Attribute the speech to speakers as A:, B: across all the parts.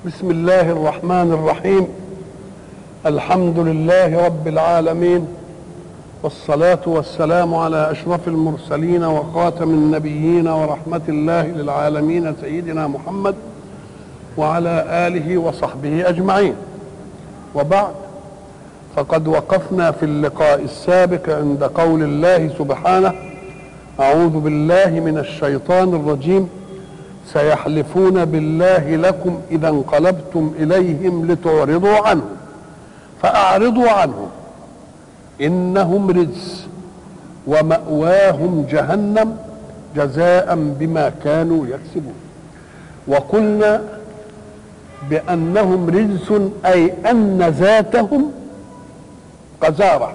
A: بسم الله الرحمن الرحيم الحمد لله رب العالمين والصلاة والسلام على أشرف المرسلين وخاتم النبيين ورحمة الله للعالمين سيدنا محمد وعلى آله وصحبه أجمعين وبعد فقد وقفنا في اللقاء السابق عند قول الله سبحانه أعوذ بالله من الشيطان الرجيم سيحلفون بالله لكم إذا انقلبتم إليهم لتعرضوا عنهم فأعرضوا عنهم إنهم رجس ومأواهم جهنم جزاء بما كانوا يكسبون وقلنا بأنهم رجس أي أن ذاتهم قذارة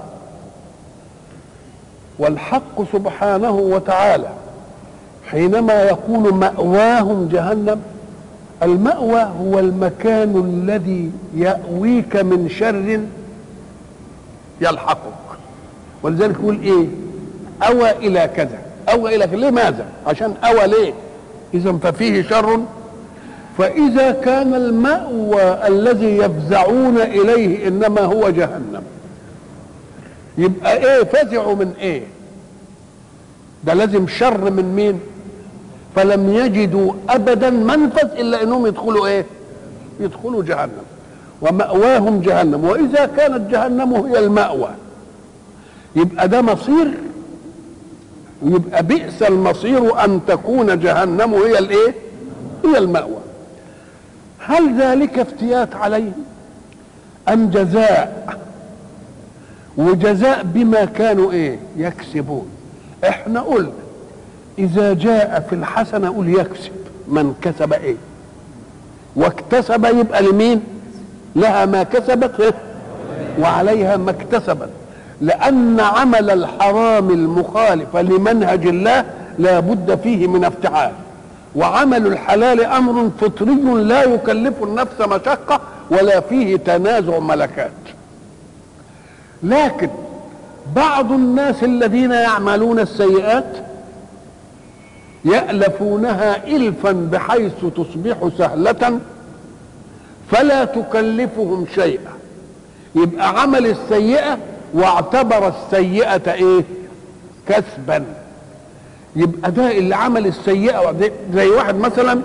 A: والحق سبحانه وتعالى حينما يقول مأواهم جهنم المأوى هو المكان الذي يأويك من شر يلحقك ولذلك يقول ايه أوى إلى كذا أوى إلى كذا لماذا عشان أوى ليه إذا ففيه شر فإذا كان المأوى الذي يفزعون إليه إنما هو جهنم يبقى إيه فزعوا من إيه ده لازم شر من مين فلم يجدوا ابدا منفذ الا انهم يدخلوا ايه يدخلوا جهنم ومأواهم جهنم واذا كانت جهنم هي المأوى يبقى ده مصير يبقى بئس المصير ان تكون جهنم هي الايه هي المأوى هل ذلك افتيات عليهم ام جزاء وجزاء بما كانوا ايه يكسبون احنا قلنا اذا جاء في الحسنه قول يكسب من كسب ايه واكتسب يبقى لمين لها ما كسبت وعليها ما اكتسبت لان عمل الحرام المخالف لمنهج الله لا بد فيه من افتعال وعمل الحلال امر فطري لا يكلف النفس مشقه ولا فيه تنازع ملكات لكن بعض الناس الذين يعملون السيئات يألفونها إلفا بحيث تصبح سهلة فلا تكلفهم شيئا يبقى عمل السيئة واعتبر السيئة ايه كسبا يبقى ده اللي عمل السيئة زي واحد مثلا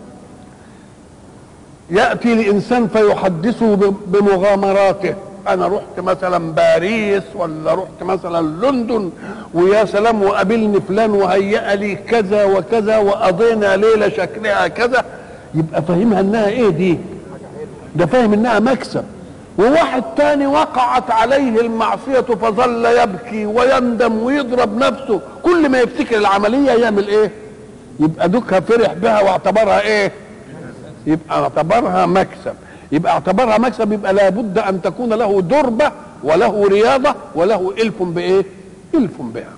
A: يأتي لإنسان فيحدثه بمغامراته انا رحت مثلا باريس ولا رحت مثلا لندن ويا سلام وقابلني فلان وهيأ لي كذا وكذا وقضينا ليله شكلها كذا يبقى فاهمها انها ايه دي ده فاهم انها مكسب وواحد تاني وقعت عليه المعصية فظل يبكي ويندم ويضرب نفسه كل ما يفتكر العملية يعمل ايه يبقى دوكها فرح بها واعتبرها ايه يبقى اعتبرها مكسب يبقى اعتبرها مكسب يبقى لابد ان تكون له دربه وله رياضه وله الف بايه؟ الف بها.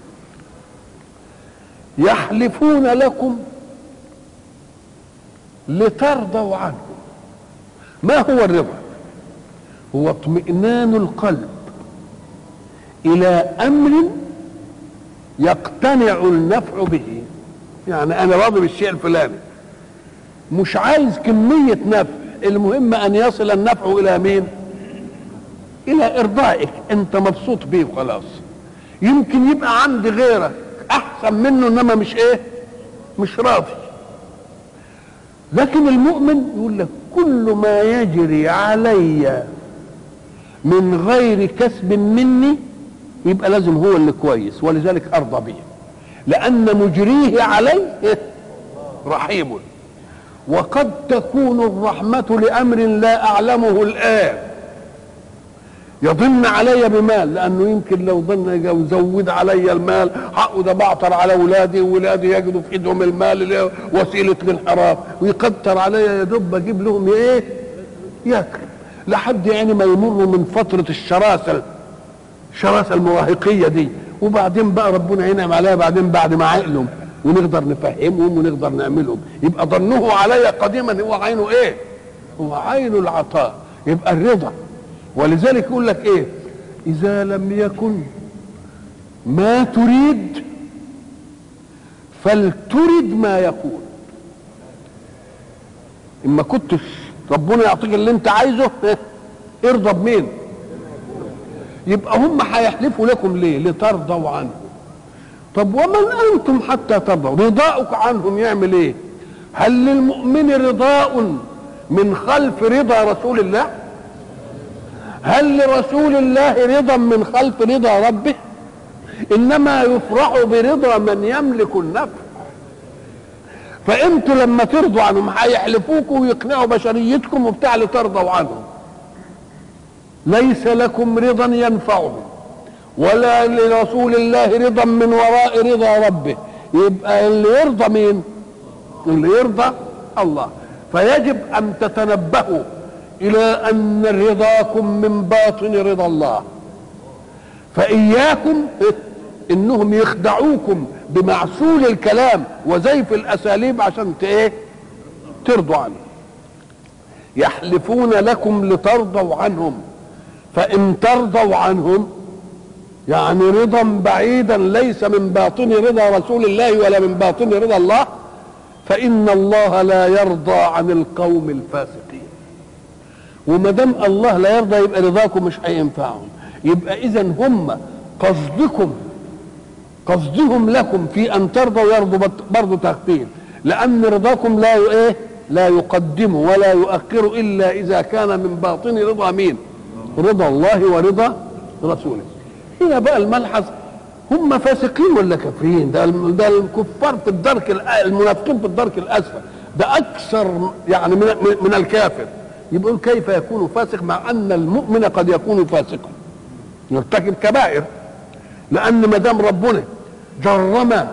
A: يحلفون لكم لترضوا عنهم. ما هو الرضا؟ هو اطمئنان القلب الى امر يقتنع النفع به. يعني انا راضي بالشيء الفلاني. مش عايز كميه نفع المهم ان يصل النفع الى مين الى ارضائك انت مبسوط بيه وخلاص يمكن يبقى عند غيرك احسن منه انما مش ايه مش راضي لكن المؤمن يقول لك كل ما يجري علي من غير كسب مني يبقى لازم هو اللي كويس ولذلك ارضى به لان مجريه علي رحيم وقد تكون الرحمة لأمر لا أعلمه الآن يضن علي بمال لأنه يمكن لو ظن يزود علي المال هقعد بعطر على أولادي وولادي يجدوا في إيدهم المال اللي وسيلة الانحراف ويكتر علي يا دوب أجيب لهم إيه؟ ياكل لحد يعني ما يمروا من فترة الشراسة الشراسة المراهقية دي وبعدين بقى ربنا ينعم عليها بعدين بعد ما عقلهم ونقدر نفهمهم ونقدر نعملهم يبقى ظنه علي قديما هو عينه ايه هو عين العطاء يبقى الرضا ولذلك يقول لك ايه اذا لم يكن ما تريد فلترد ما يكون اما كنتش ربنا يعطيك اللي انت عايزه ارضى بمين يبقى هم هيحلفوا لكم ليه لترضوا عنه طب ومن انتم حتى ترضوا رضاؤك عنهم يعمل ايه هل للمؤمن رضاء من خلف رضا رسول الله هل لرسول الله رضا من خلف رضا ربه انما يفرح برضا من يملك النفع فانتوا لما ترضوا عنهم هيحلفوكم ويقنعوا بشريتكم وبتاع لترضوا عنهم ليس لكم رضا ينفعهم ولا لرسول الله رضا من وراء رضا ربه يبقى اللي يرضى مين اللي يرضى الله فيجب ان تتنبهوا الى ان رضاكم من باطن رضا الله فاياكم انهم يخدعوكم بمعسول الكلام وزيف الاساليب عشان ايه ترضوا عنه يحلفون لكم لترضوا عنهم فان ترضوا عنهم يعني رضا بعيدا ليس من باطن رضا رسول الله ولا من باطن رضا الله فان الله لا يرضى عن القوم الفاسقين وما دام الله لا يرضى يبقى رضاكم مش هينفعهم يبقى اذا هم قصدكم قصدهم لكم في ان ترضوا يرضوا برضه تغفيل لان رضاكم لا ايه لا يقدم ولا يؤخر الا اذا كان من باطن رضا مين رضا الله ورضا رسوله هنا بقى الملحظ هم فاسقين ولا كافرين ده ده الكفار في الدرك المنافقين في الدرك الاسفل ده اكثر يعني من من الكافر يبقى كيف يكون فاسق مع ان المؤمن قد يكون فاسقا يرتكب كبائر لان ما دام ربنا جرم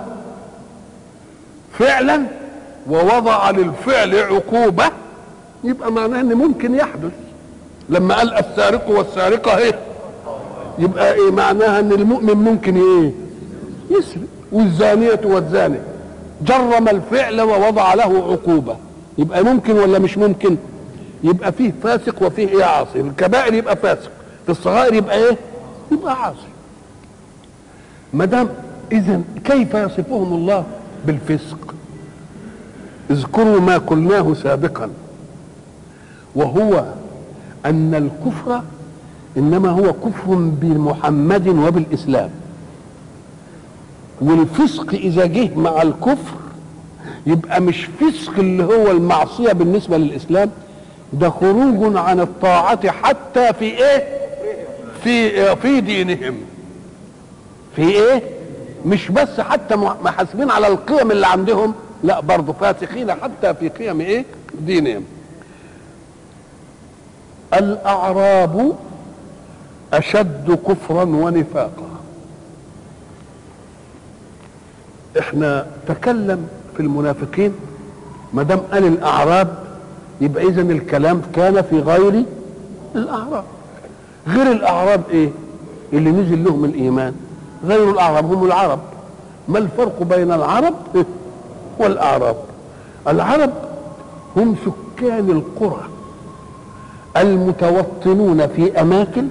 A: فعلا ووضع للفعل عقوبه يبقى معناه ان ممكن يحدث لما قال السارق والسارقه ايه يبقى ايه معناها ان المؤمن ممكن ايه يسرق والزانيه والزاني جرم الفعل ووضع له عقوبه يبقى ممكن ولا مش ممكن يبقى فيه فاسق وفيه ايه عاصي الكبائر يبقى فاسق في الصغائر يبقى ايه يبقى عاصي ما دام اذا كيف يصفهم الله بالفسق اذكروا ما قلناه سابقا وهو ان الكفر انما هو كفر بمحمد وبالاسلام والفسق اذا جه مع الكفر يبقى مش فسق اللي هو المعصيه بالنسبه للاسلام ده خروج عن الطاعه حتى في ايه في في دينهم في ايه مش بس حتى محاسبين على القيم اللي عندهم لا برضه فاسقين حتى في قيم ايه دينهم الاعراب اشد كفرا ونفاقا احنا تكلم في المنافقين ما دام قال الاعراب يبقى اذا الكلام كان في غير الاعراب غير الاعراب ايه اللي نزل لهم الايمان غير الاعراب هم العرب ما الفرق بين العرب والاعراب العرب هم سكان القرى المتوطنون في اماكن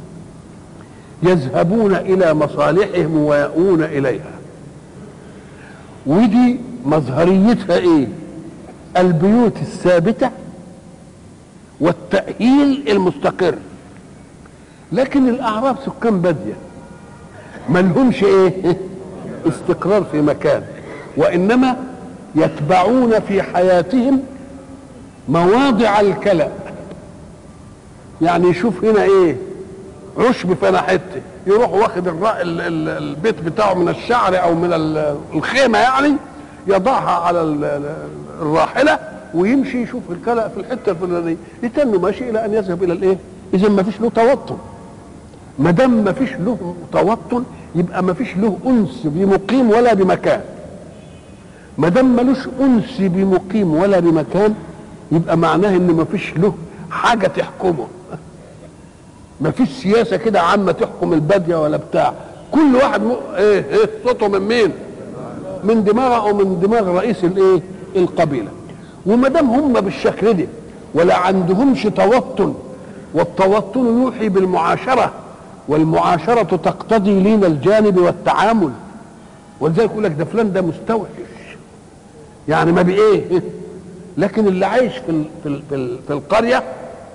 A: يذهبون الى مصالحهم ويأوون اليها ودي مظهريتها ايه البيوت الثابته والتأهيل المستقر لكن الاعراب سكان باديه ما لهمش ايه استقرار في مكان وانما يتبعون في حياتهم مواضع الكلأ يعني يشوف هنا ايه عشب فانا حته يروح واخد الرأي ال- ال- البيت بتاعه من الشعر او من ال- الخيمه يعني يضعها على ال- ال- الراحله ويمشي يشوف الكلأ في الحته الفلانيه يتنه ماشي الى ان يذهب الى الايه؟ اذا ما فيش له توطن ما دام ما فيش له توطن يبقى ما فيش له انس بمقيم ولا بمكان ما دام ملوش انس بمقيم ولا بمكان يبقى معناه ان ما فيش له حاجه تحكمه ما فيش سياسه كده عامه تحكم الباديه ولا بتاع كل واحد م... ايه ايه صوته من مين من دماغه او من دماغ رئيس الايه القبيله وما دام هم بالشكل ده ولا عندهمش توطن والتوطن يوحي بالمعاشره والمعاشره تقتضي لين الجانب والتعامل ولذلك يقول لك ده فلان ده مستوحش يعني ما بايه لكن اللي عايش في ال في ال في, ال في القريه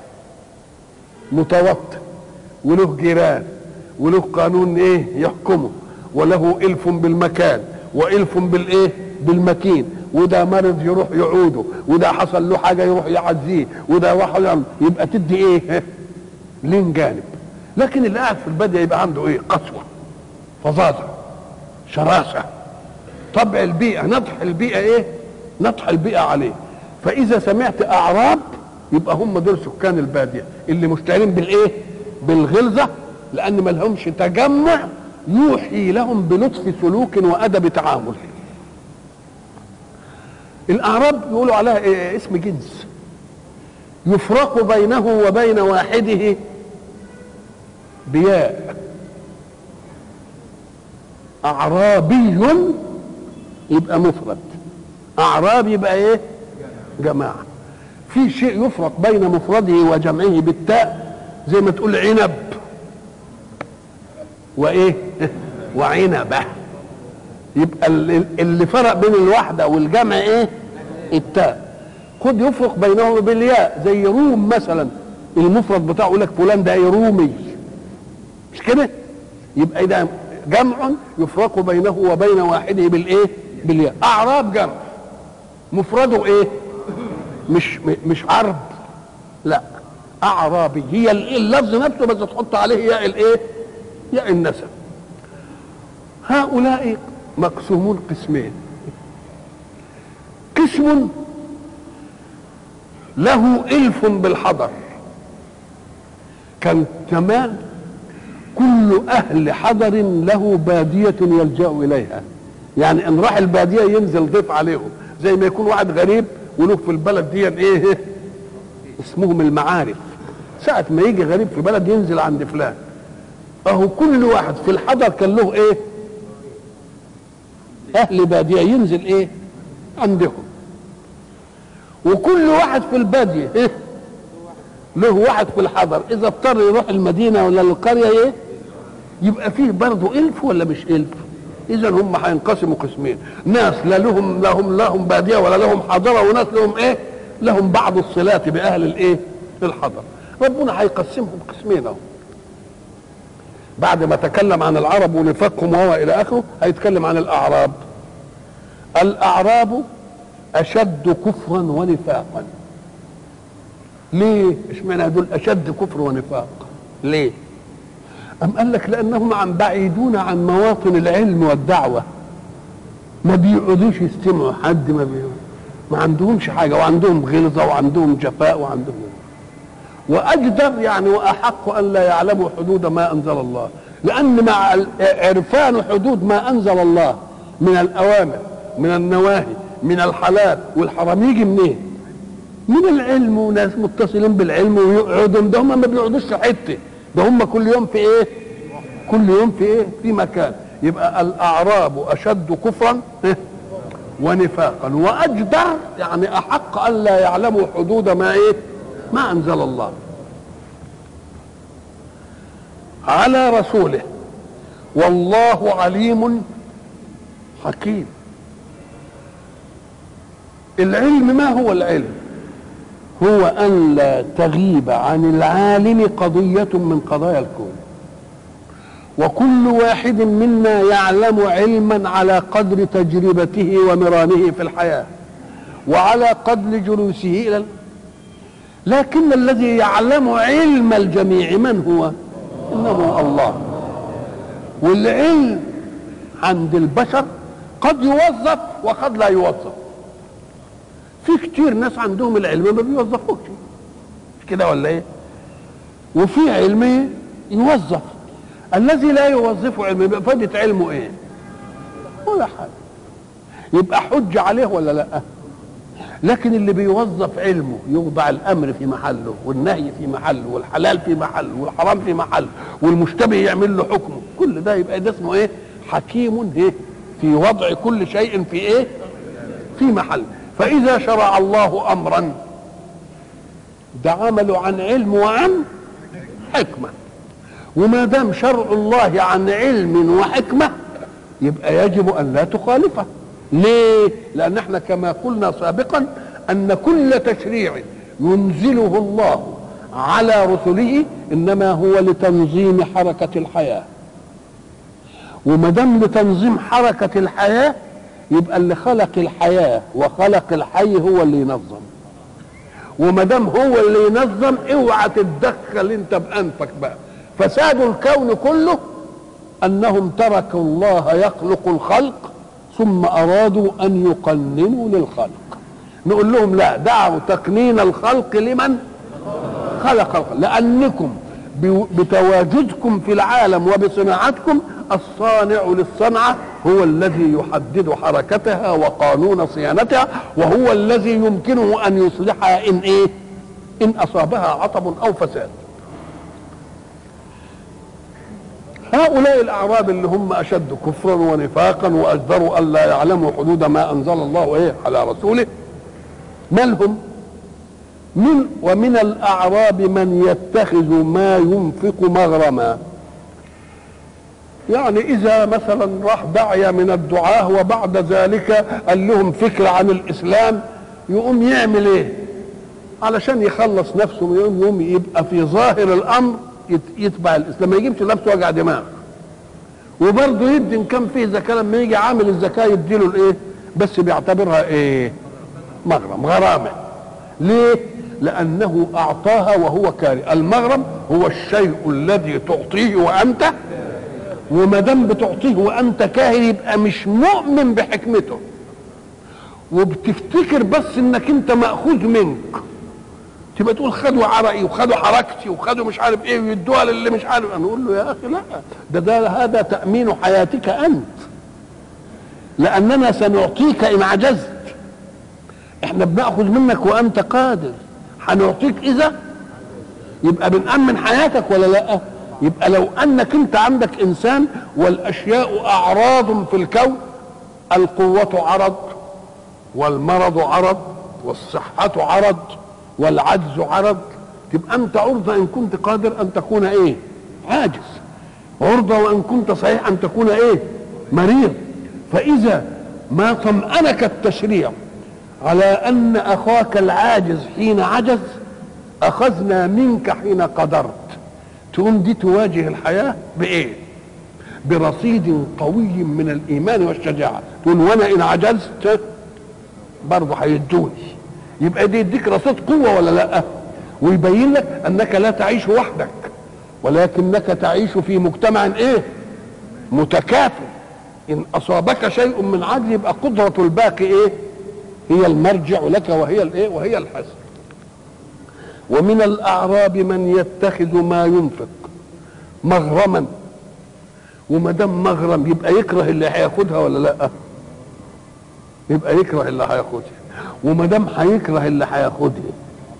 A: متوطن وله جيران وله قانون ايه يحكمه وله الف بالمكان والف بالايه بالمكين وده مرض يروح يعوده وده حصل له حاجه يروح يعزيه وده راح يعمل يبقى تدي ايه لين جانب لكن اللي قاعد في الباديه يبقى عنده ايه قسوه فظاظه شراسه طبع البيئه نطح البيئه ايه نطح البيئه عليه فاذا سمعت اعراب يبقى هم دول سكان الباديه اللي مشتهرين بالايه بالغلظه لان ما لهمش تجمع يوحي لهم بلطف سلوك وادب تعامل الاعراب يقولوا عليها إيه اسم جنس يفرق بينه وبين واحده بياء اعرابي يبقى مفرد اعراب يبقى ايه جماعه في شيء يفرق بين مفرده وجمعه بالتاء زي ما تقول عنب وايه وعنبه يبقى اللي فرق بين الوحده والجمع ايه التاء خد يفرق بينهما بالياء زي روم مثلا المفرد بتاعه يقول لك فلان ده ايه رومي مش كده يبقى ده جمع يفرق بينه وبين واحده بالايه بالياء اعراب جمع مفرده ايه مش مش عرب لا اعرابي هي اللفظ نفسه بس تحط عليه ياء الايه ياء النسب هؤلاء مقسومون قسمين قسم له الف بالحضر كان زمان كل اهل حضر له باديه يلجا اليها يعني ان راح الباديه ينزل ضيف عليهم زي ما يكون واحد غريب وله في البلد دي ايه اسمهم المعارف ساعة ما يجي غريب في بلد ينزل عند فلان اهو كل واحد في الحضر كان له ايه اهل بادية ينزل ايه عندهم وكل واحد في البادية ايه له واحد في الحضر اذا اضطر يروح المدينة ولا القرية ايه يبقى فيه برضه الف ولا مش الف اذا هم هينقسموا قسمين ناس لا لهم لهم لهم باديه ولا لهم حضره وناس لهم ايه لهم بعض الصلات باهل الايه الحضر ربنا هيقسمهم قسمين اهو بعد ما تكلم عن العرب ونفاقهم وهو الى اخره هيتكلم عن الاعراب الاعراب اشد كفرا ونفاقا ليه اشمعنى دول اشد كفر ونفاق ليه أم قال لك لأنهم عن بعيدون عن مواطن العلم والدعوة ما بيقعدوش يستمعوا حد ما بي... ما عندهمش حاجة وعندهم غلظة وعندهم جفاء وعندهم وأجدر يعني وأحق أن لا يعلموا حدود ما أنزل الله لأن مع عرفان حدود ما أنزل الله من الأوامر من النواهي من الحلال والحرام يجي منين؟ من العلم وناس متصلين بالعلم ويقعدوا ده هم ما بيقعدوش في حته ده هم كل يوم في ايه كل يوم في ايه في مكان يبقى الاعراب اشد كفرا ونفاقا واجدر يعني احق ان لا يعلموا حدود ما ايه ما انزل الله على رسوله والله عليم حكيم العلم ما هو العلم هو أن لا تغيب عن العالم قضية من قضايا الكون وكل واحد منا يعلم علما على قدر تجربته ومرانه في الحياة وعلى قدر جلوسه إلى لكن الذي يعلم علم الجميع من هو إنه الله والعلم عند البشر قد يوظف وقد لا يوظف في كتير ناس عندهم العلم ما بيوظفوش مش كده ولا ايه وفي علم يوظف الذي لا يوظفه علم يبقى فائدة علمه ايه ولا حاجة يبقى حج عليه ولا لا لكن اللي بيوظف علمه يوضع الامر في محله والنهي في محله والحلال في محله والحرام في محله والمشتبه يعمل له حكمه كل ده يبقى ده اسمه ايه حكيم ايه في وضع كل شيء في ايه في محله فإذا شرع الله أمرا ده عمله عن علم وعن حكمة وما دام شرع الله عن علم وحكمة يبقى يجب أن لا تخالفه ليه؟ لأن احنا كما قلنا سابقا ان كل تشريع ينزله الله على رسله انما هو لتنظيم حركه الحياه وما دام لتنظيم حركه الحياه يبقى اللي خلق الحياه وخلق الحي هو اللي ينظم وما دام هو اللي ينظم اوعى تتدخل انت بانفك بقى فساد الكون كله انهم تركوا الله يخلق الخلق ثم ارادوا ان يقننوا للخلق نقول لهم لا دعوا تقنين الخلق لمن خلق الخلق لانكم بتواجدكم في العالم وبصناعتكم الصانع للصنعه هو الذي يحدد حركتها وقانون صيانتها وهو الذي يمكنه ان يصلحها ان ايه ان اصابها عطب او فساد هؤلاء الاعراب اللي هم اشد كفرا ونفاقا واجدروا الا يعلموا حدود ما انزل الله ايه على رسوله مالهم من ومن الاعراب من يتخذ ما ينفق مغرما يعني اذا مثلا راح داعيه من الدعاه وبعد ذلك قال لهم فكره عن الاسلام يقوم يعمل ايه علشان يخلص نفسه من يوم يوم يبقى في ظاهر الامر يتبع الاسلام ما يجيبش نفسه وجع دماغ وبرضه يدي ان كان فيه زكاه لما يجي عامل الزكاه يديله الايه بس بيعتبرها ايه مغرم غرامه ليه لانه اعطاها وهو كاره المغرم هو الشيء الذي تعطيه وانت وما دام بتعطيه وانت كاهن يبقى مش مؤمن بحكمته وبتفتكر بس انك انت ماخوذ منك تبقى تقول خدوا عرقي وخدوا حركتي وخدوا مش عارف ايه ويدوها للي مش عارف انا اقول له يا اخي لا ده, ده هذا تامين حياتك انت لاننا سنعطيك ان عجزت احنا بناخذ منك وانت قادر هنعطيك اذا يبقى بنامن حياتك ولا لا يبقى لو انك انت عندك انسان والاشياء اعراض في الكون القوه عرض والمرض عرض والصحه عرض والعجز عرض تبقى انت عرضه ان كنت قادر ان تكون ايه عاجز عرضه وان كنت صحيح ان تكون ايه مريض فاذا ما طمأنك التشريع على ان اخاك العاجز حين عجز اخذنا منك حين قدرت تقوم دي تواجه الحياه بايه برصيد قوي من الايمان والشجاعه تقول وانا ان عجزت برضه هيدوني يبقى دي يديك رصيد قوه ولا لا ويبين لك انك لا تعيش وحدك ولكنك تعيش في مجتمع ايه متكافئ ان اصابك شيء من عجز يبقى قدره الباقي ايه هي المرجع لك وهي الايه وهي الحسن ومن الاعراب من يتخذ ما ينفق مغرما وما دام مغرم يبقى يكره اللي هياخدها ولا لا يبقى يكره اللي هياخدها وما دام هيكره اللي هياخدها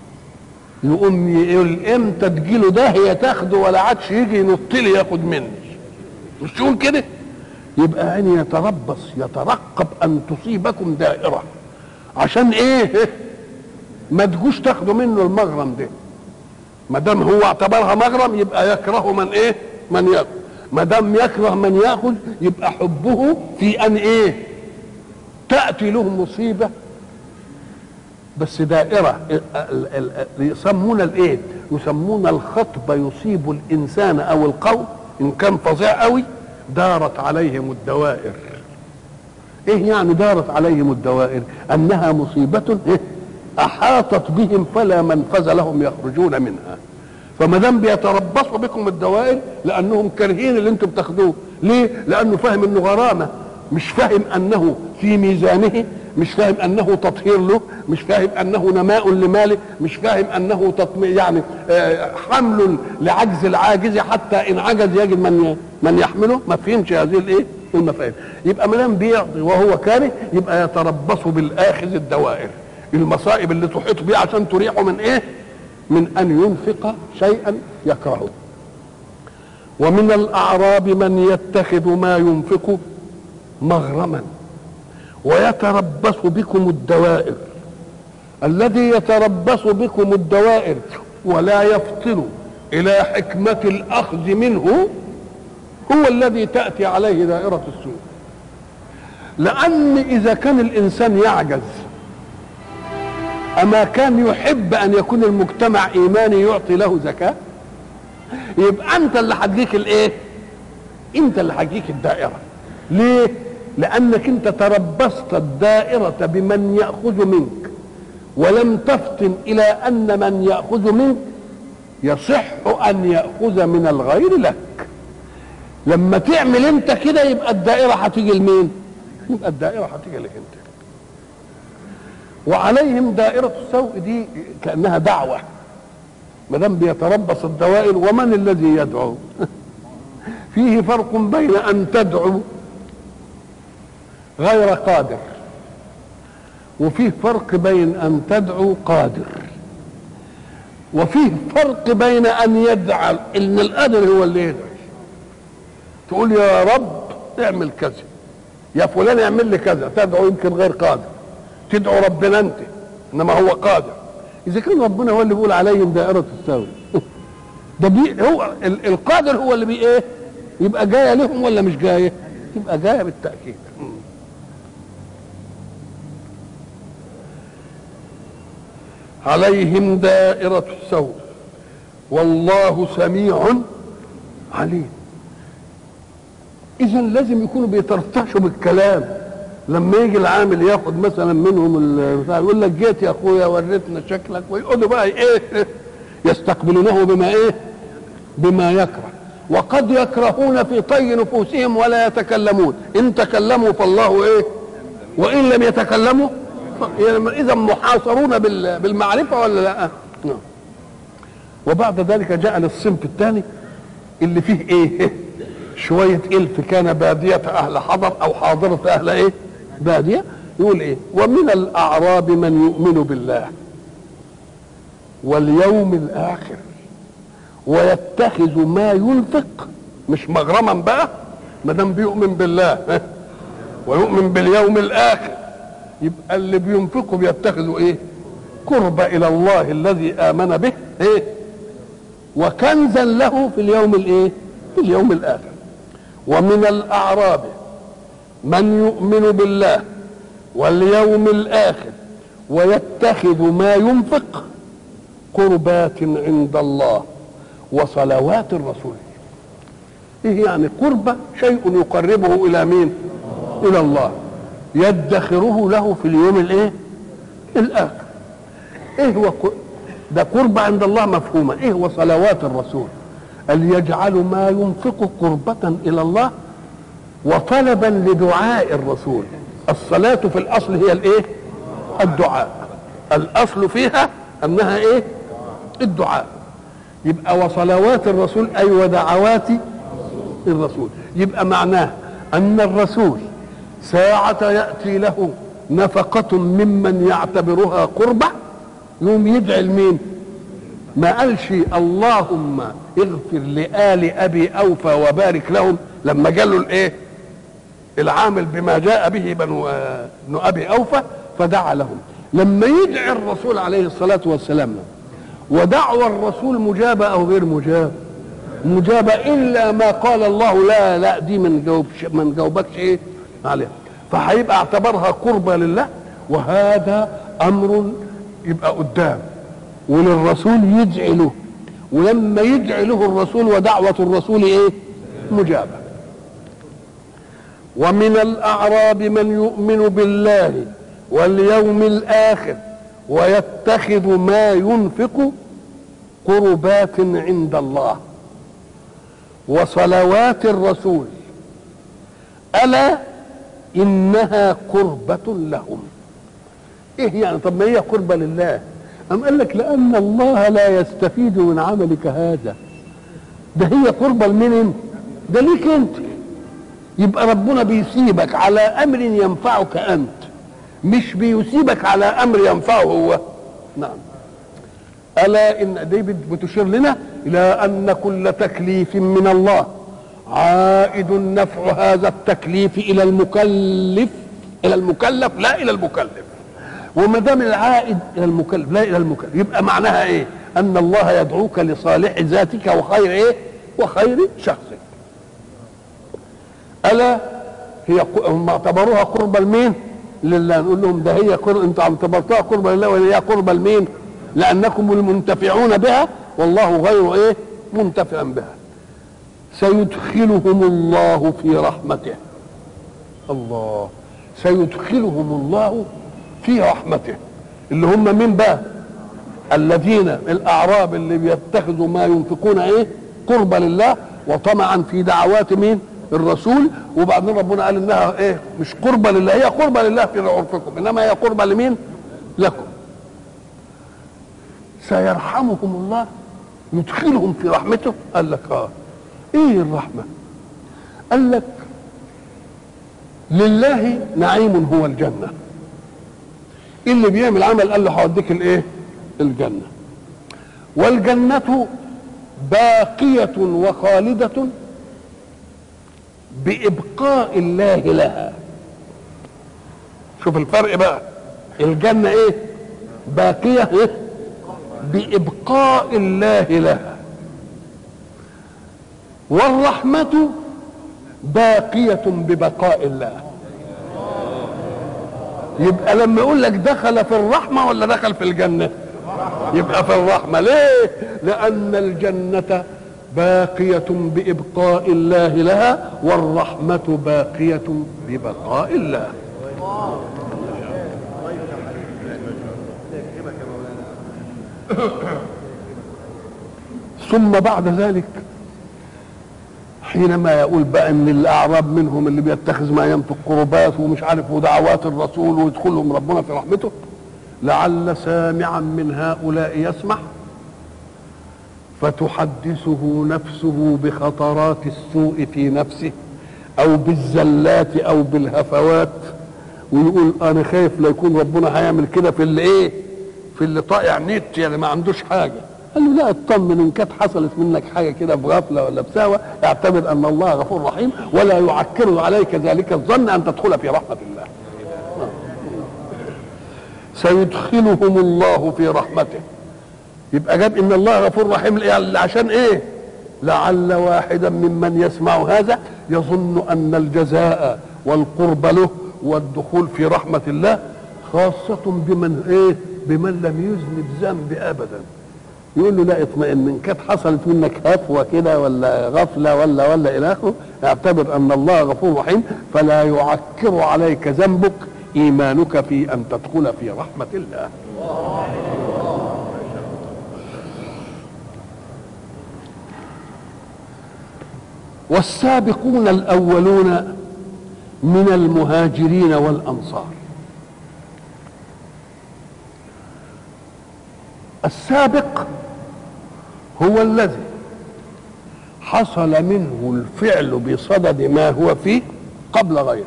A: يقوم يقول امتى تجيله ده هي تاخده ولا عادش يجي ينط لي ياخد مني مش تقول كده يبقى عيني يتربص يترقب ان تصيبكم دائره عشان ايه ما تجوش تاخدوا منه المغرم ده ما دام هو اعتبرها مغرم يبقى يكره من ايه من ياخذ ما دام يكره من ياخذ يبقى حبه في ان ايه تاتي له مصيبه بس دائره يسمون الايه يسمون الخطب يصيب الانسان او القوم ان كان فظيع قوي دارت عليهم الدوائر ايه يعني دارت عليهم الدوائر انها مصيبه إيه؟ احاطت بهم فلا منفذ لهم يخرجون منها فما دام بيتربصوا بكم الدوائر لانهم كارهين اللي انتم بتاخدوه ليه لانه فاهم انه غرامه مش فاهم انه في ميزانه مش فاهم انه تطهير له مش فاهم انه نماء لماله مش فاهم انه تطم... يعني حمل لعجز العاجز حتى ان عجز يجد من من يحمله ما فهمش هذه الايه المفاهيم يبقى ما دام بيعطي وهو كاره يبقى يتربص بالاخذ الدوائر المصائب اللي تحيط به عشان تريحه من ايه من ان ينفق شيئا يكرهه ومن الاعراب من يتخذ ما ينفق مغرما ويتربص بكم الدوائر الذي يتربص بكم الدوائر ولا يفطن الى حكمه الاخذ منه هو الذي تاتي عليه دائره السوء لان اذا كان الانسان يعجز أما كان يحب أن يكون المجتمع إيماني يعطي له زكاة يبقى أنت اللي هتجيك الإيه أنت اللي هتجيك الدائرة ليه لأنك أنت تربصت الدائرة بمن يأخذ منك ولم تفطن إلى أن من يأخذ منك يصح أن يأخذ من الغير لك لما تعمل انت كده يبقى الدائرة هتيجي لمين يبقى الدائرة هتيجي لك انت وعليهم دائرة السوء دي كأنها دعوة ما دام بيتربص الدوائر ومن الذي يدعو فيه فرق بين أن تدعو غير قادر وفيه فرق بين أن تدعو قادر وفيه فرق بين أن يدعى إن القادر هو اللي يدعي تقول يا رب اعمل كذا يا فلان اعمل لي كذا تدعو يمكن غير قادر تدعو ربنا انت انما هو قادر اذا كان ربنا هو اللي بيقول عليهم دائره السوء ده بي هو ال- القادر هو اللي بي ايه يبقى جايه لهم ولا مش جايه يبقى جايه بالتاكيد عليهم دائرة السوء والله سميع عليم اذا لازم يكونوا بيترتشوا بالكلام لما يجي العامل ياخد مثلا منهم البتاع يقول لك جيت يا اخويا وريتنا شكلك ويقعدوا بقى ايه يستقبلونه بما ايه بما يكره وقد يكرهون في طي نفوسهم ولا يتكلمون ان تكلموا فالله ايه وان لم يتكلموا اذا محاصرون بال- بالمعرفه ولا لا نعم. وبعد ذلك جاء للصنف الثاني اللي فيه ايه شوية إلف كان بادية أهل حضر أو حاضرة أهل إيه بادية يقول إيه ومن الأعراب من يؤمن بالله واليوم الآخر ويتخذ ما ينفق مش مغرما بقى ما دام بيؤمن بالله ويؤمن باليوم الآخر يبقى اللي بينفقوا بيتخذوا إيه قرب إلى الله الذي آمن به إيه وكنزا له في اليوم الإيه في اليوم الآخر ومن الأعراب من يؤمن بالله واليوم الآخر ويتخذ ما ينفق قربات عند الله وصلوات الرسول ايه يعني قربة شيء يقربه الى مين الى الله يدخره له في اليوم الايه الاخر ايه هو ق- ده قربة عند الله مفهومة ايه هو صلوات الرسول أن يجعل ما ينفق قربة إلى الله وطلبا لدعاء الرسول الصلاة في الأصل هي الإيه؟ الدعاء الأصل فيها أنها إيه؟ الدعاء يبقى وصلوات الرسول أي ودعوات الرسول يبقى معناه أن الرسول ساعة يأتي له نفقة ممن يعتبرها قربة يوم يدعي لمين؟ ما قالش اللهم اغفر لآل أبي أوفى وبارك لهم لما قالوا الإيه العامل بما جاء به بنو ابن أبي أوفى فدعا لهم لما يدعي الرسول عليه الصلاة والسلام ودعوى الرسول مجابة أو غير مجابة مجابة إلا ما قال الله لا لا دي من جاوبش من جاوبكش إيه عليها فهيبقى اعتبرها قربة لله وهذا أمر يبقى قدام وللرسول يدعي له ولما يدعي له الرسول ودعوة الرسول ايه مجابة ومن الأعراب من يؤمن بالله واليوم الآخر ويتخذ ما ينفق قربات عند الله وصلوات الرسول ألا إنها قربة لهم إيه يعني طب ما هي قربة لله أم قال لك لأن الله لا يستفيد من عملك هذا ده هي قربة لمين انت ده ليك انت يبقى ربنا بيسيبك على أمر ينفعك أنت مش بيسيبك على أمر ينفعه هو نعم ألا إن دي بتشير لنا إلى أن كل تكليف من الله عائد نفع هذا التكليف إلى المكلف إلى المكلف لا إلى المكلف وما دام العائد الى المكلف لا الى المكلف يبقى معناها ايه؟ ان الله يدعوك لصالح ذاتك وخير ايه؟ وخير شخصك. الا هي ق- هم اعتبروها قربة لمين؟ لله نقول لهم ده هي قرب انتوا عم تبطلوها قربة لله ولا هي قربة لمين؟ لأنكم المنتفعون بها والله غير ايه؟ منتفع بها سيدخلهم الله في رحمته الله سيدخلهم الله في رحمته اللي هم مين بقى الذين الاعراب اللي بيتخذوا ما ينفقون ايه قربة لله وطمعا في دعوات مين الرسول وبعدين ربنا قال انها ايه مش قربة لله هي قربة لله في عرفكم انما هي قربة لمين لكم سيرحمهم الله يدخلهم في رحمته قال لك اه ايه الرحمه قال لك لله نعيم هو الجنه اللي بيعمل عمل قال له هوديك الايه الجنه والجنه باقيه وخالده بابقاء الله لها شوف الفرق بقى الجنه ايه باقيه ايه بابقاء الله لها والرحمه باقيه ببقاء الله يبقى لما يقول لك دخل في الرحمه ولا دخل في الجنه يبقى في الرحمه ليه لان الجنه باقيه بابقاء الله لها والرحمه باقيه ببقاء الله ثم بعد ذلك حينما يقول بقى ان الاعراب منهم اللي بيتخذ ما ينفق قربات ومش عارف ودعوات الرسول ويدخلهم ربنا في رحمته لعل سامعا من هؤلاء يسمع فتحدثه نفسه بخطرات السوء في نفسه او بالزلات او بالهفوات ويقول انا خايف لا يكون ربنا هيعمل كده في اللي ايه في اللي طائع نت يعني ما عندوش حاجه قال له لا اطمن ان كانت حصلت منك حاجه كده بغفله ولا بساوى اعتبر ان الله غفور رحيم ولا يعكر عليك ذلك الظن ان تدخل في رحمه الله سيدخلهم الله في رحمته يبقى جاب ان الله غفور رحيم عشان ايه لعل واحدا ممن يسمع هذا يظن ان الجزاء والقرب له والدخول في رحمه الله خاصه بمن ايه بمن لم يذنب ذنب ابدا يقول له لا اطمئن ان كانت حصلت منك هفوه كده ولا غفله ولا ولا الى اخره اعتبر ان الله غفور رحيم فلا يعكر عليك ذنبك ايمانك في ان تدخل في رحمه الله والسابقون الاولون من المهاجرين والانصار السابق هو الذي حصل منه الفعل بصدد ما هو فيه قبل غيره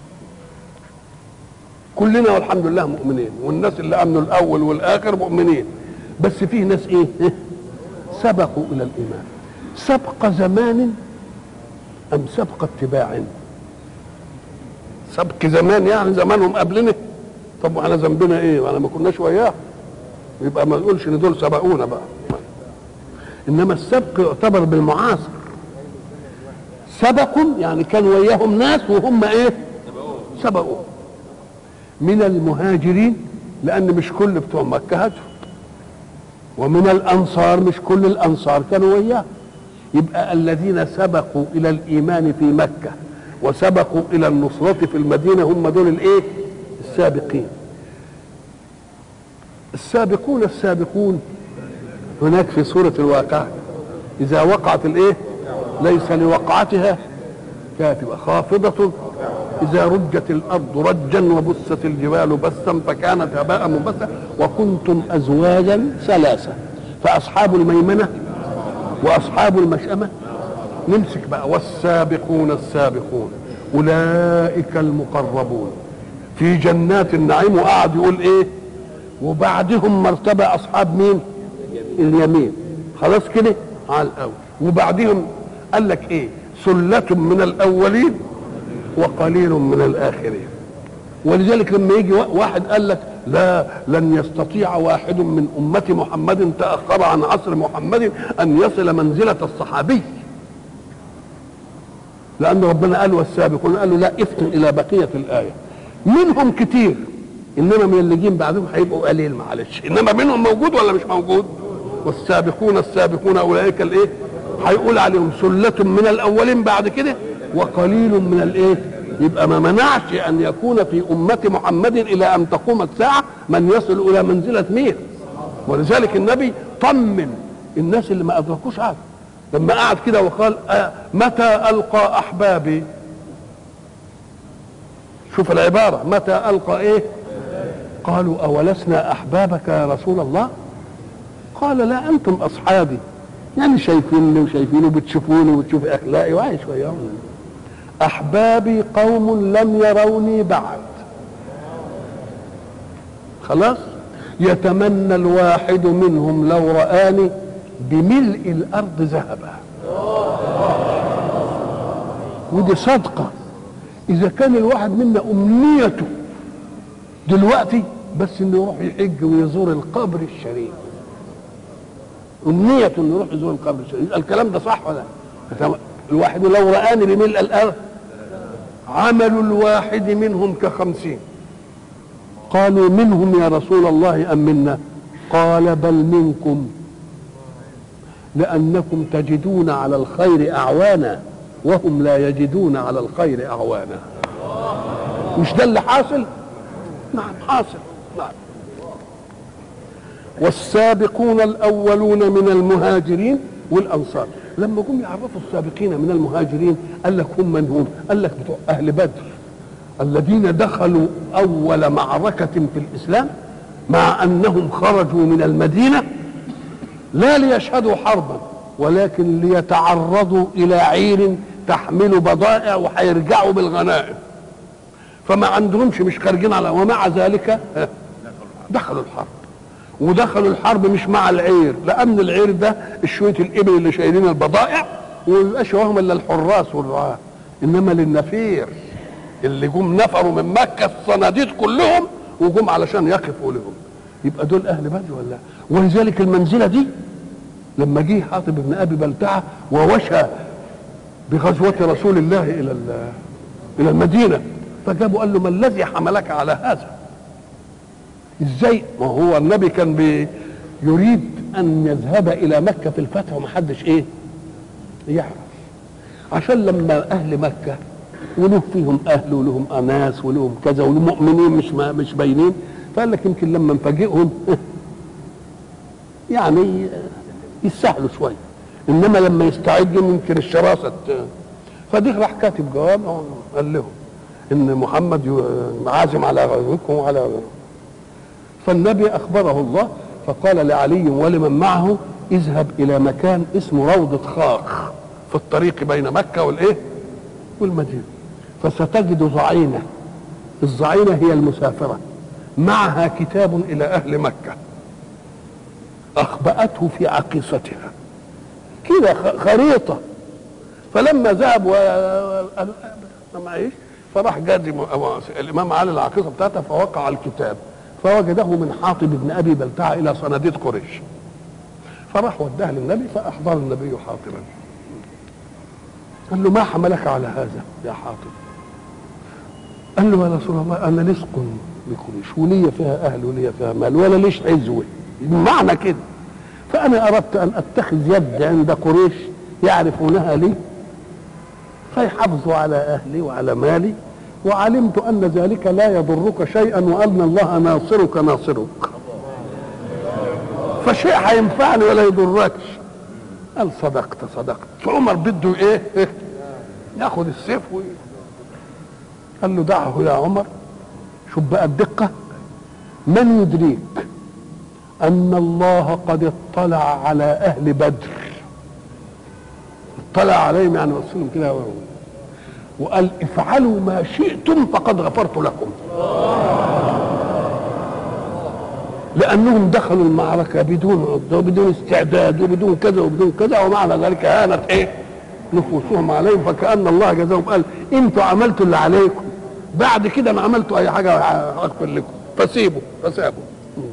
A: كلنا والحمد لله مؤمنين والناس اللي امنوا الاول والاخر مؤمنين بس فيه ناس ايه سبقوا الى الايمان سبق زمان ام سبق اتباع سبق زمان يعني زمانهم قبلنا طب واحنا ذنبنا ايه وانا ما كناش وياه يبقى ما نقولش ان دول سبقونا بقى انما السبق يعتبر بالمعاصر سبقوا يعني كان وياهم ناس وهم ايه سبقوا من المهاجرين لان مش كل بتوع مكه هاجروا ومن الانصار مش كل الانصار كانوا وياه يبقى الذين سبقوا الى الايمان في مكه وسبقوا الى النصرة في المدينة هم دول الايه السابقين السابقون السابقون هناك في سورة الواقع إذا وقعت الايه ليس لوقعتها كاتبة خافضة إذا رجت الأرض رجا وبست الجبال بسا فكانت هباء منبثا وكنتم أزواجا ثلاثة فأصحاب الميمنة وأصحاب المشأمة نمسك بقى والسابقون السابقون أولئك المقربون في جنات النعيم وقعد يقول إيه وبعدهم مرتبة أصحاب مين اليمين خلاص كده على الأول وبعدهم قال لك إيه سلة من الأولين وقليل من الآخرين ولذلك لما يجي واحد قال لك لا لن يستطيع واحد من أمة محمد تأخر عن عصر محمد أن يصل منزلة الصحابي لأن ربنا قال والسابقون قالوا لا افتن إلى بقية الآية منهم كتير انما من اللي جين بعدهم هيبقوا قليل معلش انما منهم موجود ولا مش موجود والسابقون السابقون اولئك الايه هيقول عليهم سلة من الاولين بعد كده وقليل من الايه يبقى ما منعش ان يكون في امة محمد الى ان تقوم الساعة من يصل الى منزلة مين ولذلك النبي طمن الناس اللي ما ادركوش هذا لما قعد كده وقال آه متى القى احبابي شوف العبارة متى القى ايه قالوا اولسنا احبابك يا رسول الله قال لا انتم اصحابي يعني شايفيني وشايفيني وبتشوفوني وبتشوف اخلاقي وعايش وياهم احبابي قوم لم يروني بعد خلاص يتمنى الواحد منهم لو رآني بملء الارض ذهبا ودي صدقه اذا كان الواحد منا امنيته دلوقتي بس انه يروح يحج ويزور القبر الشريف امنيته انه يروح يزور القبر الشريف الكلام ده صح ولا الواحد لو رآني بملء الارض عمل الواحد منهم كخمسين قالوا منهم يا رسول الله ام منا قال بل منكم لانكم تجدون على الخير اعوانا وهم لا يجدون على الخير اعوانا مش ده اللي حاصل نعم حاصل نعم والسابقون الاولون من المهاجرين والانصار لما جم يعرفوا السابقين من المهاجرين قال لك هم من هم قال لك بتوع اهل بدر الذين دخلوا اول معركه في الاسلام مع انهم خرجوا من المدينه لا ليشهدوا حربا ولكن ليتعرضوا الى عير تحمل بضائع وهيرجعوا بالغنائم فما عندهمش مش خارجين على ومع ذلك دخلوا الحرب ودخلوا الحرب مش مع العير لان العير ده شويه الابل اللي شايلين البضائع ومبيبقاش وهم الا الحراس والرعاه انما للنفير اللي جم نفروا من مكه الصناديد كلهم وجم علشان يقفوا لهم يبقى دول اهل بدر ولا ولذلك المنزله دي لما جه حاطب بن ابي بلتعه ووشى بغزوه رسول الله الى الى المدينه فجابوا قال له ما الذي حملك على هذا ازاي ما هو النبي كان بي يريد ان يذهب الى مكه في الفتح ومحدش ايه يعرف عشان لما اهل مكه وله فيهم اهل ولهم اناس ولهم كذا ولهم مؤمنين مش ما مش باينين فقال لك يمكن لما نفاجئهم يعني يستاهلوا شويه انما لما يستعدوا يمكن الشراسه فدي راح كاتب جواب قال لهم ان محمد عازم على غزوكم وعلى فالنبي اخبره الله فقال لعلي ولمن معه اذهب الى مكان اسمه روضة خاخ في الطريق بين مكة والايه والمدينة فستجد ضعينة الضعينة هي المسافرة معها كتاب الى اهل مكة اخبأته في عقيصتها كده خريطة فلما ذهب و معيش فراح جاد الامام علي العقيصه بتاعته فوقع الكتاب فوجده من حاطب بن ابي بلتعه الى صناديد قريش فراح وداه للنبي فاحضر النبي حاطبا قال له ما حملك على هذا يا حاطب قال له يا رسول الله انا لصق بقريش ولي فيها اهل ولي فيها مال ولا ليش عزوه بمعنى كده فانا اردت ان اتخذ يد عند قريش يعرفونها لي فيحافظوا على اهلي وعلى مالي وعلمت ان ذلك لا يضرك شيئا وان الله ناصرك ناصرك فشيء هينفعني ولا يضركش قال صدقت صدقت فعمر بده ايه ياخذ السيف و... قال له دعه يا عمر شوف بقى الدقة من يدريك أن الله قد اطلع على أهل بدر اطلع عليهم يعني وصلهم كده وقال افعلوا ما شئتم فقد غفرت لكم لانهم دخلوا المعركه بدون عده وبدون استعداد وبدون كذا وبدون كذا ومعنى ذلك هانت ايه نفوسهم عليهم فكان الله جزاهم قال انتوا عملتوا اللي عليكم بعد كده ما عملتوا اي حاجه اغفر لكم فسيبوا فسابوا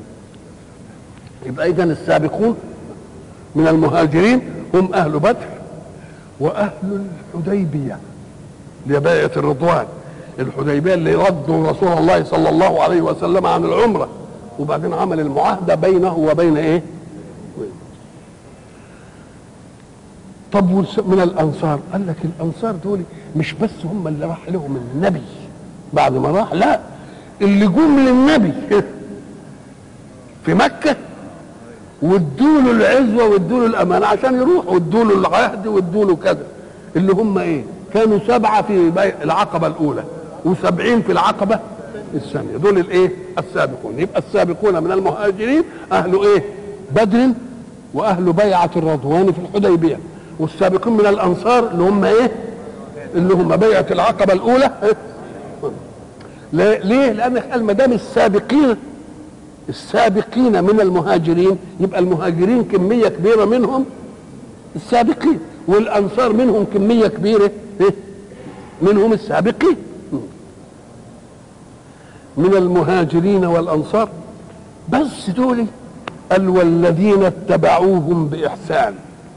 A: يبقى اذا السابقون من المهاجرين هم اهل بدر واهل الحديبيه لباية الرضوان الحديبيه اللي ردوا رسول الله صلى الله عليه وسلم عن العمره وبعدين عمل المعاهده بينه وبين ايه؟ طب والس- من الانصار قال لك الانصار دول مش بس هم اللي راح لهم النبي بعد ما راح لا اللي جم للنبي في مكه وادوا له العزوه وادوا له الامانه عشان يروح وادوا له العهد وادوا له كذا اللي هم ايه؟ كانوا سبعه في بي- العقبه الاولى وسبعين في العقبه الثانيه دول الايه؟ السابقون يبقى السابقون من المهاجرين اهل ايه؟ بدر واهل بيعه الرضوان في الحديبيه والسابقين من الانصار اللي هم ايه؟ اللي هم بيعه العقبه الاولى لا- ليه؟ لانك قال ما دام السابقين السابقين من المهاجرين يبقى المهاجرين كميه كبيره منهم السابقين والانصار منهم كميه كبيره إيه؟ منهم السابقين من المهاجرين والانصار بس دول قال والذين اتبعوهم باحسان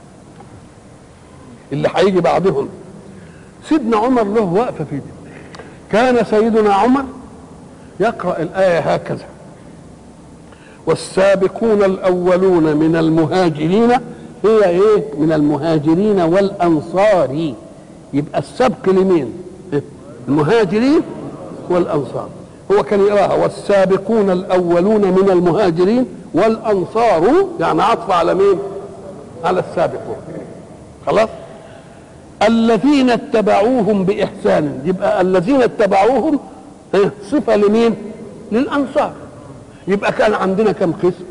A: اللي هيجي بعدهم سيدنا عمر له وقفه في دي كان سيدنا عمر يقرا الايه هكذا والسابقون الاولون من المهاجرين هي ايه من المهاجرين والانصار يبقى السبق لمين إيه؟ المهاجرين والانصار هو كان يقراها والسابقون الاولون من المهاجرين والانصار يعني عطف على مين على السابقون خلاص الذين اتبعوهم باحسان يبقى الذين اتبعوهم إيه؟ صفه لمين للانصار يبقى كان عندنا كم قسم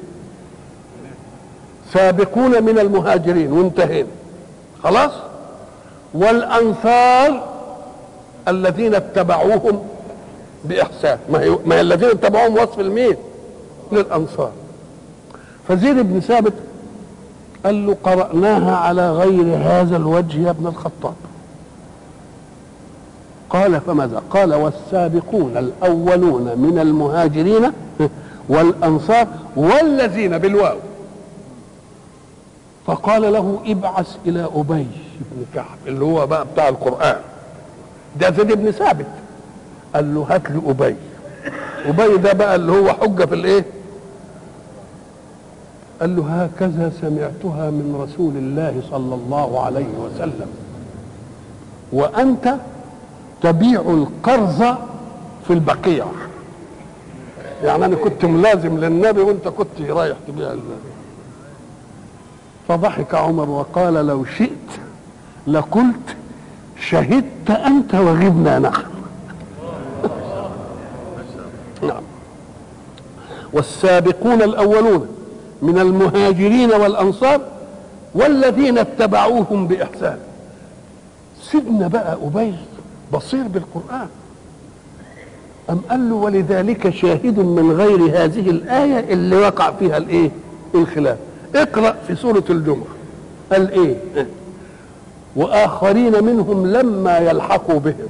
A: سابقون من المهاجرين وانتهينا خلاص والانصار الذين اتبعوهم باحسان ما هي ما هي الذين اتبعوهم وصف المين للانصار فزيد بن ثابت قال له قرأناها على غير هذا الوجه يا ابن الخطاب قال فماذا قال والسابقون الأولون من المهاجرين والأنصار والذين بالواو فقال له ابعث إلى أبي بن كعب اللي هو بقى بتاع القرآن ده زيد بن ثابت قال له هات لي أبي أبي ده بقى اللي هو حجة في الإيه قال له هكذا سمعتها من رسول الله صلى الله عليه وسلم وأنت تبيع القرض في البقيع يعني أنا كنت ملازم للنبي وأنت كنت رايح تبيع ال- فضحك عمر وقال لو شئت لقلت شهدت أنت وغبنا نحن نعم والسابقون الأولون من المهاجرين والأنصار والذين اتبعوهم بإحسان سيدنا بقى أبي بصير بالقرآن أم قال له ولذلك شاهد من غير هذه الآية اللي وقع فيها الإيه الخلاف اقرأ في سورة الجمعة قال إيه وآخرين منهم لما يلحقوا بهم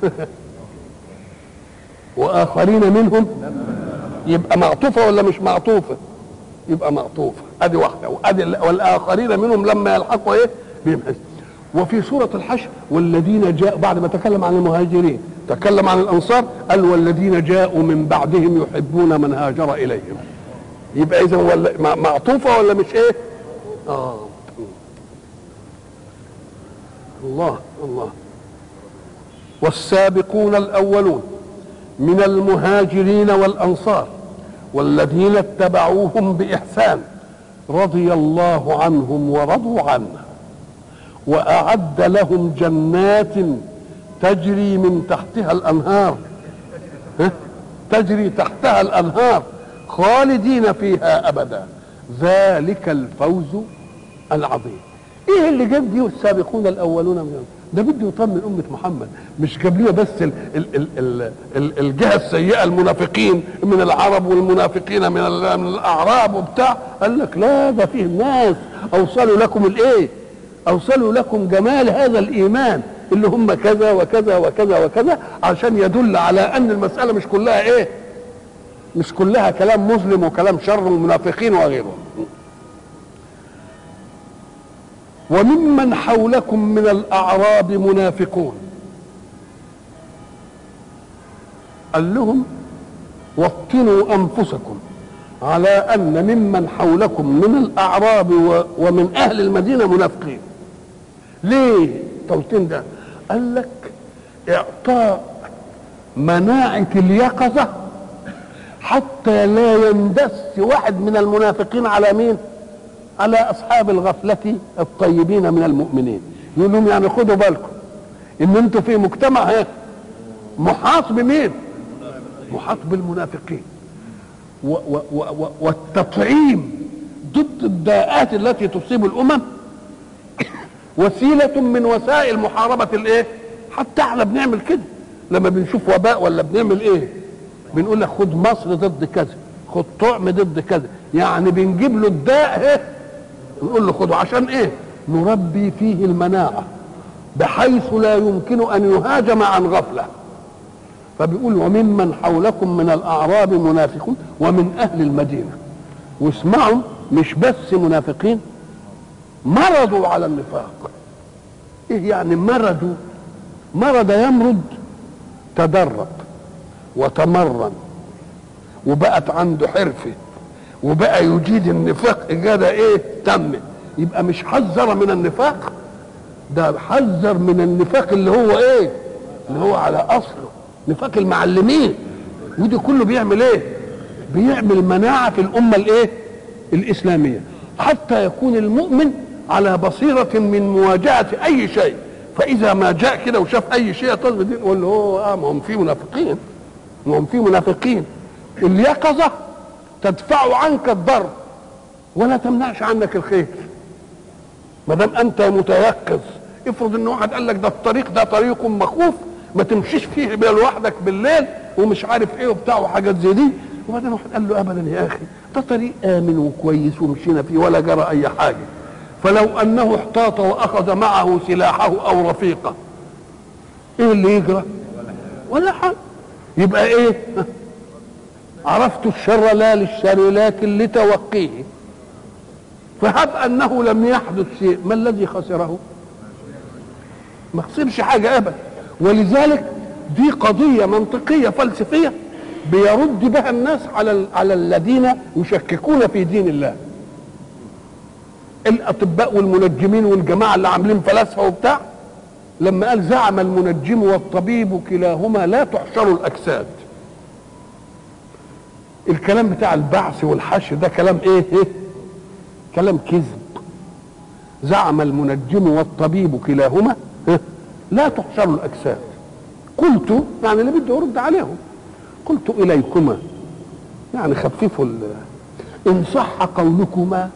A: وآخرين منهم يبقى معطوفة ولا مش معطوفة يبقى معطوفة ادي واحدة وادي والآخرين منهم لما يلحقوا ايه بهم وفي سورة الحشر والذين جاء بعد ما تكلم عن المهاجرين تكلم عن الأنصار قال والذين جاءوا من بعدهم يحبون من هاجر إليهم يبقى إذا ولا مع- معطوفة ولا مش إيه؟ آه الله الله والسابقون الأولون من المهاجرين والأنصار والذين اتبعوهم بإحسان رضي الله عنهم ورضوا عنه وأعد لهم جنات تجري من تحتها الأنهار ها؟ تجري تحتها الأنهار خالدين فيها أبدا ذلك الفوز العظيم ايه اللي جاب دي والسابقون الاولون من ده بده يطمن امه محمد مش جاب لنا بس ال ال ال ال ال الجهه السيئه المنافقين من العرب والمنافقين من, ال- من الاعراب وبتاع قال لك لا ده فيه ناس اوصلوا لكم الايه اوصلوا لكم جمال هذا الايمان اللي هم كذا وكذا وكذا وكذا عشان يدل على ان المساله مش كلها ايه مش كلها كلام مظلم وكلام شر ومنافقين وغيره وممن حولكم من الاعراب منافقون قال لهم وطنوا انفسكم على ان ممن حولكم من الاعراب و- ومن اهل المدينه منافقين ليه التوطين ده قال لك اعطاء مناعه اليقظه حتى لا يندس واحد من المنافقين على مين على اصحاب الغفله الطيبين من المؤمنين يقول لهم يعني خدوا بالكم ان انتوا في مجتمع ايه محاط بمين محاط بالمنافقين و و و و والتطعيم ضد الداءات التي تصيب الامم وسيله من وسائل محاربه الايه حتى احنا بنعمل كده لما بنشوف وباء ولا بنعمل ايه بنقول لك خد مصر ضد كذا خد طعم ضد كذا يعني بنجيب له الداء ايه نقول له خده عشان ايه نربي فيه المناعه بحيث لا يمكن ان يهاجم عن غفله فبيقول وممن حولكم من الاعراب منافقون ومن اهل المدينه واسمعوا مش بس منافقين مرضوا على النفاق ايه يعني مرضوا مرض يمرض تدرب وتمرن وبقت عنده حرفه وبقى يجيد النفاق اجاده ايه تم يبقى مش حذر من النفاق ده حذر من النفاق اللي هو ايه اللي هو على اصله نفاق المعلمين ودي كله بيعمل ايه بيعمل مناعه في الامه الايه الاسلاميه حتى يكون المؤمن على بصيره من مواجهه اي شيء فاذا ما جاء كده وشاف اي شيء يتصل يقول له اه ما هم في منافقين ما هم في منافقين اليقظه تدفع عنك الضر ولا تمنعش عنك الخير ما دام انت متيقظ افرض ان واحد قال لك ده الطريق ده طريق مخوف ما تمشيش فيه بقى لوحدك بالليل ومش عارف ايه وبتاع وحاجات زي دي وبعدين واحد قال له ابدا يا اخي ده طريق امن وكويس ومشينا فيه ولا جرى اي حاجه فلو انه احتاط واخذ معه سلاحه او رفيقه ايه اللي يجرى ولا حاجه يبقى ايه عرفت الشر لا للشر لكن لتوقيه فهب انه لم يحدث شيء ما الذي خسره ما خسرش حاجه ابدا ولذلك دي قضيه منطقيه فلسفيه بيرد بها الناس على على الذين يشككون في دين الله الاطباء والمنجمين والجماعه اللي عاملين فلاسفه وبتاع لما قال زعم المنجم والطبيب كلاهما لا تحشر الاجساد الكلام بتاع البعث والحشر ده كلام ايه, إيه؟ كلام كذب زعم المنجم والطبيب كلاهما إيه؟ لا تحشر الاجساد قلت يعني اللي بدي ارد عليهم قلت اليكما يعني خففوا ان صح قولكما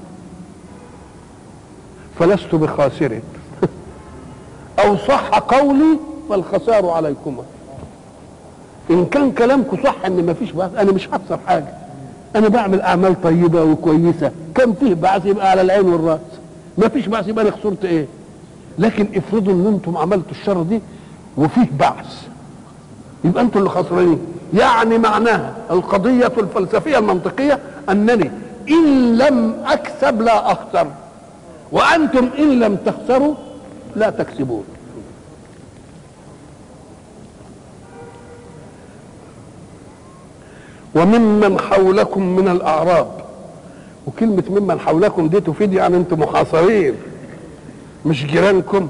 A: فلست بخاسر او صح قولي فالخسار عليكما ان كان كلامكم صح ان ما فيش بعث انا مش هخسر حاجه انا بعمل اعمال طيبه وكويسه كم فيه بعث يبقى على العين والراس ما فيش بعث يبقى انا خسرت ايه لكن افرضوا ان انتم عملتوا الشر دي وفيه بعث يبقى انتم اللي خسرانين يعني معناها القضيه الفلسفيه المنطقيه انني ان لم اكسب لا اخسر وانتم ان لم تخسروا لا تكسبون وممن حولكم من الاعراب وكلمه ممن حولكم دي تفيد يعني انتم محاصرين مش جيرانكم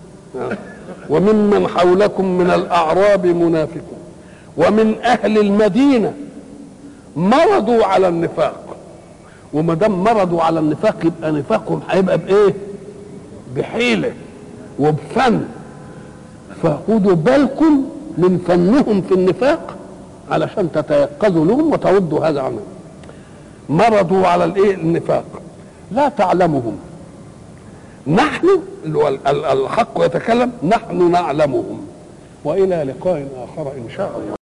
A: وممن حولكم من الاعراب منافقون ومن اهل المدينه مرضوا على النفاق وما دام مرضوا على النفاق يبقى نفاقهم هيبقى بايه؟ بحيله وبفن فخدوا بالكم من فنهم في النفاق علشان تتيقظوا لهم وتردوا هذا عنهم مرضوا على الايه النفاق لا تعلمهم نحن اللي هو الحق يتكلم نحن نعلمهم والى لقاء اخر ان شاء الله